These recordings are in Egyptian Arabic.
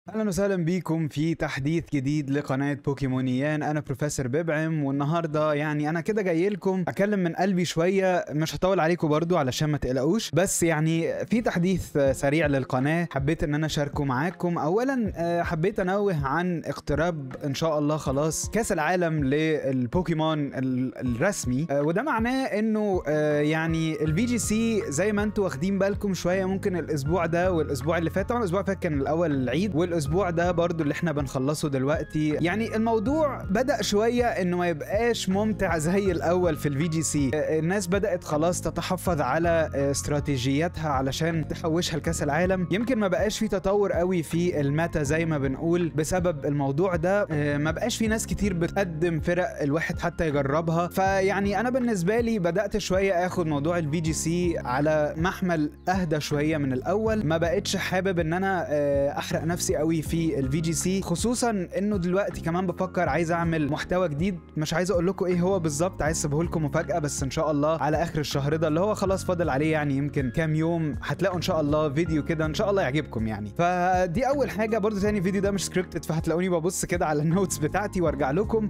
اهلا وسهلا بيكم في تحديث جديد لقناه بوكيمونيان انا بروفيسور ببعم والنهارده يعني انا كده جاي لكم اتكلم من قلبي شويه مش هطول عليكم برضو علشان ما تقلقوش بس يعني في تحديث سريع للقناه حبيت ان انا اشاركه معاكم اولا آه، حبيت انوه عن اقتراب ان شاء الله خلاص كاس العالم للبوكيمون ال- الرسمي آه، وده معناه انه آه، يعني الفي جي سي زي ما انتم واخدين بالكم شويه ممكن الاسبوع ده والاسبوع اللي فات طبعا الاسبوع اللي فات كان الاول العيد والاسبوع ده برضو اللي احنا بنخلصه دلوقتي يعني الموضوع بدا شويه انه ما يبقاش ممتع زي الاول في الفي جي سي الناس بدات خلاص تتحفظ على آه، استراتيجياتها علشان تحوشها لكاس العالم يمكن ما بقاش في تطور قوي في الميتا زي ما بنقول بسبب الموضوع ده آه، ما بقاش في ناس كتير بتقدم فرق الواحد حتى يجربها فيعني انا بالنسبه لي بدات شويه اخد موضوع الفي جي سي على محمل اهدى شويه من الاول ما بقتش حابب ان انا آه، احرق نفسي قوي في الفي جي سي خصوصا انه دلوقتي كمان بفكر عايز اعمل محتوى جديد مش عايز اقول لكم ايه هو بالظبط عايز اسيبه لكم مفاجاه بس ان شاء الله على اخر الشهر ده اللي هو خلاص فاضل عليه يعني يمكن كام يوم هتلاقوا ان شاء الله فيديو كده ان شاء الله يعجبكم يعني فدي اول حاجه برضو تاني الفيديو ده مش سكريبتد فهتلاقوني ببص كده على النوتس بتاعتي وارجع لكم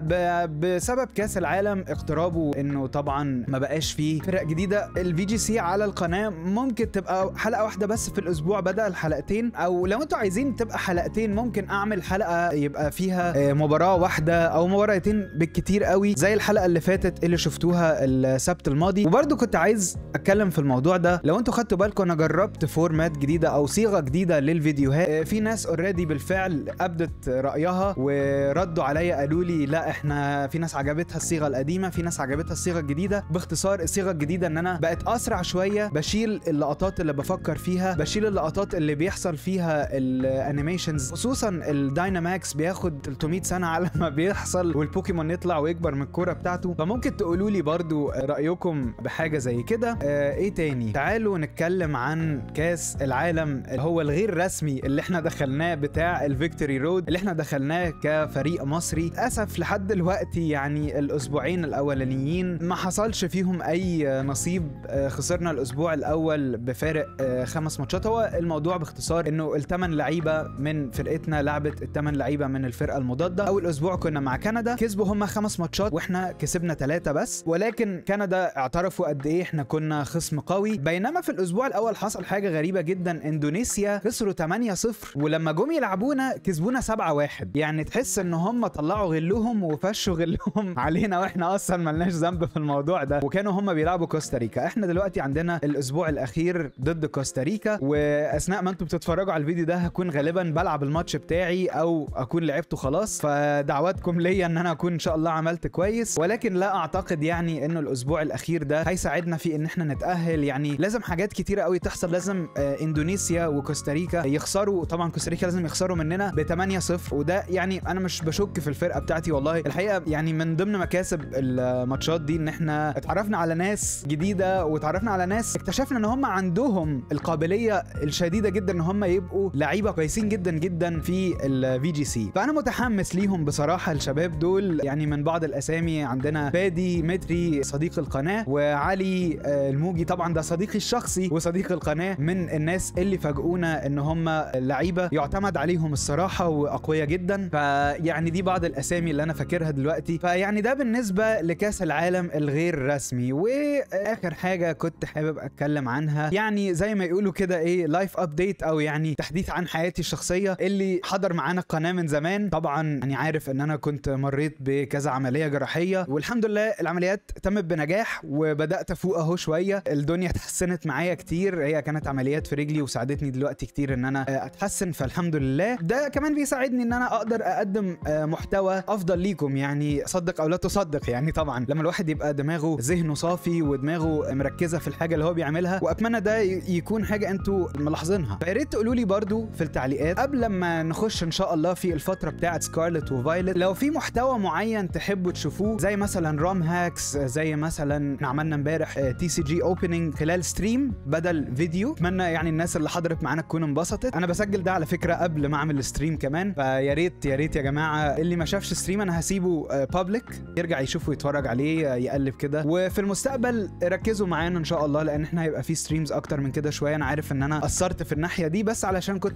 فبسبب كاس العالم اقترابه انه طبعا ما بقاش فيه فرق جديده الفي جي سي على القناه ممكن تبقى حلقه واحده بس في الاسبوع بدل الحلقتين او لو انتوا عايزين تبقى حلقتين ممكن اعمل حلقه يبقى فيها آه، مباراه واحده او مباراتين بالكتير قوي زي الحلقه اللي فاتت اللي شفتوها السبت الماضي وبرده كنت عايز اتكلم في الموضوع ده لو انتوا خدتوا بالكم انا جربت فورمات جديده او صيغه جديده للفيديوهات آه، في ناس اوريدي بالفعل ابدت رايها وردوا عليا قالوا لي لا احنا في ناس عجبتها الصيغه القديمه في ناس عجبتها الصيغه الجديده باختصار الصيغه الجديده ان انا بقت اسرع شويه بشيل اللقطات اللي بفكر فيها بشيل اللقطات اللي بيحصل فيها الانيميشنز خصوصا الدايناماكس بياخد 300 سنه على ما بيحصل والبوكيمون يطلع ويكبر من الكوره بتاعته فممكن تقولوا لي برضو رايكم بحاجه زي كده آه ايه تاني تعالوا نتكلم عن كاس العالم اللي هو الغير رسمي اللي احنا دخلناه بتاع الفيكتوري رود اللي احنا دخلناه كفريق مصري للاسف لحد دلوقتي يعني الاسبوعين الاولانيين ما حصلش فيهم اي نصيب آه، خسرنا الاسبوع الاول بفارق آه، خمس ماتشات هو الموضوع باختصار انه الثمان لعيبه من فرقتنا لعبت الثمان لعيبه من الفرقه المضاده اول اسبوع كنا مع كندا كسبوا هم خمس ماتشات واحنا كسبنا ثلاثه بس ولكن كندا اعترفوا قد ايه احنا كنا خصم قوي بينما في الاسبوع الاول حصل حاجه غريبه جدا اندونيسيا خسروا 8-0 ولما جم يلعبونا كسبونا 7-1 يعني تحس ان هم طلعوا غلهم وفشوا غلهم علينا واحنا اصلا ملناش ذنب في الموضوع ده وكانوا هم بيلعبوا كوستاريكا احنا دلوقتي عندنا الاسبوع الاخير ضد كوستاريكا واثناء ما انتم بتتفرجوا على الفيديو ده هكون غالبا بلعب الماتش بتاعي او اكون لعبته خلاص فدعواتكم ليا ان انا اكون ان شاء الله عملت كويس ولكن لا اعتقد يعني انه الاسبوع الاخير ده هيساعدنا في ان احنا نتاهل يعني لازم حاجات كتيره قوي تحصل لازم آه، اندونيسيا وكوستاريكا يخسروا طبعا كوستاريكا لازم يخسروا مننا ب 8-0 وده يعني انا مش بشك في الفرقه بتاعتي والله الحقيقه يعني من ضمن مكاسب الماتشات دي ان احنا اتعرفنا على ناس جديده واتعرفنا على ناس اكتشفنا ان هم عندهم القابليه الشديده جدا ان هم يبقوا لعيبه كويسين جدا جدا في الفي جي سي فانا متحمس ليهم بصراحه الشباب دول يعني من بعض الاسامي عندنا فادي متري صديق القناه وعلي آه، الموجي طبعا ده صديقي الشخصي وصديق القناه من الناس اللي فاجئونا ان هم لعيبه يعتمد عليهم الصراحه واقوياء جدا فيعني دي بعض الاسامي اللي انا فاكرها دلوقتي فيعني ده بالنسبه لكاس العالم الغير رسمي واخر حاجه كنت حابب اتكلم عنها يعني زي ما يقولوا كده ايه لايف ابديت او يعني تحديث عن حياتي الشخصيه اللي حضر معانا القناه من زمان طبعا يعني عارف ان انا كنت مريت بكذا عمليه جراحيه والحمد لله العمليات تمت بنجاح وبدات افوق اهو شويه الدنيا اتحسنت معايا كتير هي كانت عمليات في رجلي وساعدتني دلوقتي كتير ان انا آه، اتحسن فالحمد لله ده كمان بيساعدني ان انا اقدر اقدم آه، محتوى افضل ليكم يعني صدق او لا تصدق يعني طبعا لما الواحد يبقى دماغه ذهنه صافي ودماغه مركزه في الحاجه اللي هو بيعملها واتمنى ده ي- يكون حاجه انتوا ملاحظينها فيا ريت تقولوا لي برضو في التعليقات قبل ما نخش ان شاء الله في الفتره بتاعه سكارلت وفايلت لو في محتوى معين تحبوا تشوفوه زي مثلا روم هاكس زي مثلا احنا عملنا امبارح تي سي جي اوبننج خلال ستريم بدل فيديو اتمنى يعني الناس اللي حضرت معانا تكون انبسطت انا بسجل ده على فكره قبل ما اعمل الستريم كمان فيا ريت يا ريت يا جماعه اللي ما شافش ستريم انا هسيبه بابليك يرجع يشوف ويتفرج عليه آه، يقلب كده وفي المستقبل ركزوا معانا ان شاء الله لان احنا هيبقى في ستريمز اكتر من كده شويه انا عارف ان انا قصرت في الناحيه دي بس علشان كنت بركز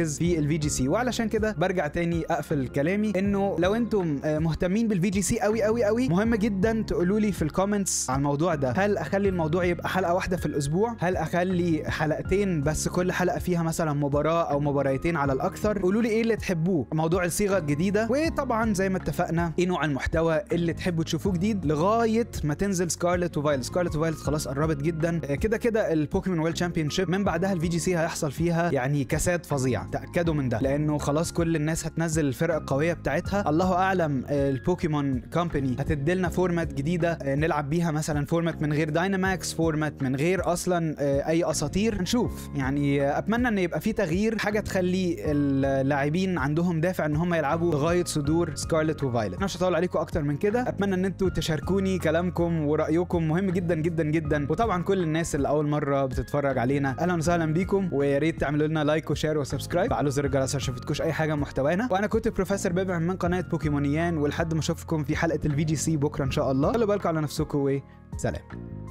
نركز في الفي جي سي وعلشان كده برجع تاني اقفل كلامي انه لو انتم آه، مهتمين بالفي جي سي قوي قوي قوي مهم جدا تقولوا لي في الكومنتس على الموضوع ده هل اخلي الموضوع يبقى حلقه واحده في الاسبوع هل اخلي حلقتين بس كل حلقه فيها مثلا مباراه او مباراتين على الاكثر قولوا لي ايه اللي تحبوه موضوع الصيغه الجديده وطبعا زي ما اتفقنا ايه نوع المحتوى اللي تحبوا تشوفوه جديد لغايه ما تنزل سكارلت وفايلت سكارلت وفايلت خلاص قربت جدا آه، كده كده البوكيمون ويل تشامبيون شيب من بعدها الفي جي سي هيحصل فيها يعني كساد فظيع تاكدوا من ده لانه خلاص كل الناس هتنزل الفرق القويه بتاعتها الله اعلم آه، البوكيمون كومباني هتديلنا فورمات جديده آه، نلعب بيها مثلا فورمات من غير دايناماكس فورمات من غير اصلا آه، اي اساطير هنشوف يعني آه، اتمنى ان يبقى في تغيير حاجه تخلي اللاعبين عندهم دافع ان هم يلعبوا لغايه صدور سكارلت وفايلت انا مش هطول عليكم اكتر من كده اتمنى ان انتوا تشاركوني كلامكم ورايكم مهم جدا جدا جدا وطبعا كل الناس اللي اول مره بتتفرج علينا اهلا وسهلا بيكم ويا ريت تعملوا لنا لايك وشير وسبسكرايب فعلوا زر الجرس عشان ما اي حاجه من محتوانا وانا كنت بروفيسور بيبع من قناه بوكيمونيان ولحد ما اشوفكم في حلقه الفي جي سي بكره ان شاء الله خلوا بالكم على نفسكم وسلام